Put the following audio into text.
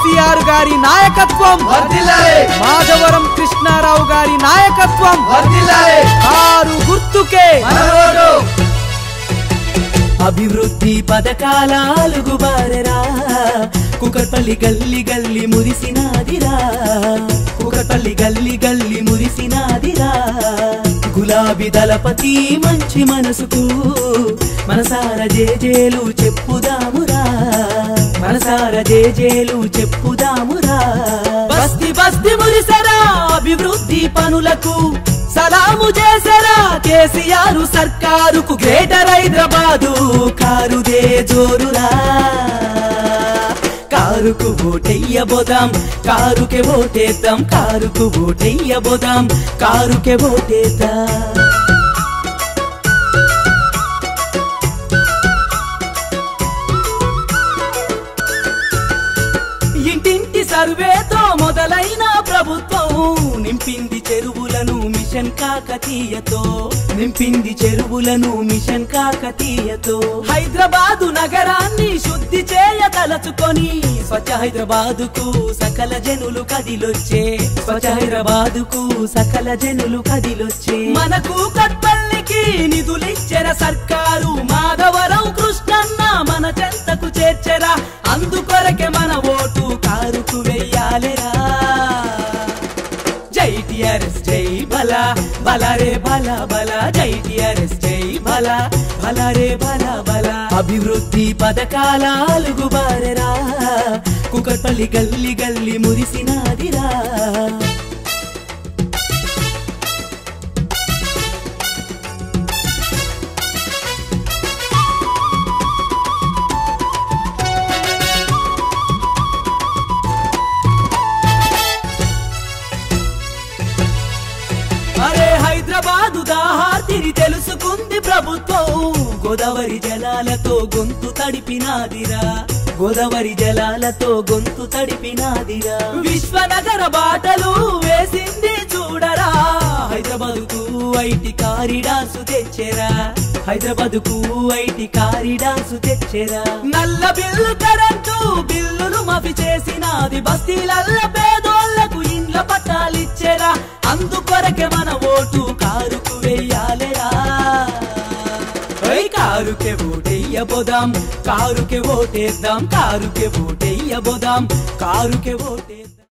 కేసీఆర్ గారి నాయకత్వం వర్ధిల్లాలి మాధవరం కృష్ణారావు గారి నాయకత్వం వర్ధిల్లాలి కారు గుర్తుకే మన ఓటు అభివృద్ధి పథకాల అలుగుబారెరా కుకట్పల్లి గల్లి గల్లి మురిసినాదిరా కుకట్పల్లి గల్లి గల్లి మురిసినాదిరా గులాబీ దళపతి మంచి మనసుకు మనసార జేజేలు చెప్పుదామురా మనసార జేజేలు చెప్పుదామురా బస్తి బస్తి మురిసరా అభివృద్ధి పనులకు సలాము చేసరా కేసీఆర్ సర్కారుకు గ్రేటర్ హైదరాబాదు కారుదే జోరురా కారుకు ఓటెయ్యబోదాం కారుకే ఓటేద్దాం కారుకు ఓటెయ్యబోదాం కారుకే ఓటేద్దాం ఇంటింటి సర్వేతో మొదలైన ప్రభుత్వం నింపింది చెరువులను మిషన్ కాకతీయతో నింపింది చెరువులను మిషన్ కాకతీయతో హైదరాబాదు నగరాన్ని శుద్ధి చేయ తలచుకొని స్వచ్ఛ హైదరాబాదుకు సకల జనులు కదిలొచ్చే స్వచ్ఛ హైదరాబాదుకు సకల జనులు కదిలొచ్చే మనకు కట్పల్లికి నిధులిచ్చెర సర్కారు మాధవరం కృష్ణన్న మన చెంతకు చేర్చెరా అందుకొరకే మన ఓటు కారుకు వెయ్యాలిరా జై టిఆర్ఎస్ జై బల బల రే బల బల జై టిఆర్ఎస్ జై బల బల రే బల బల అభివృద్ధి పథకాల అలుగుబారెరా కుకట్పల్లి గల్లి గల్లి మురిసినాదిరా అరే హైదరాబాదు దాహార్తిని తెలుసుకుంది ప్రభుత్వం గోదావరి జలాలతో గొంతు తడిపినాదిరా గోదావరి జలాలతో గొంతు తడిపినాదిరా విశ్వనగర బాటలు వేసింది చూడరా హైదరాబాదుకు ఐటి కారిడార్సు తెచ్చెరా హైదరాబాదుకు ఐటి కారిడార్సు తెచ్చెరా నల్ల బిల్లు కరెంటు బిల్లులు మాఫీ చేసినాది బస్తీలల్ల పేదోళ్లకు ఇండ్ల పట్టాలిచ్చెరా అందుకొరకే మన ఓటు కారుకు వెయ్యాలిరా ఓయ్ కారుకే ఓటెయ్యబోదాం కారుకే ఓటేద్దాం కారుకే ఓటెయ్యబోదాం కారుకే ఓటేద్దాం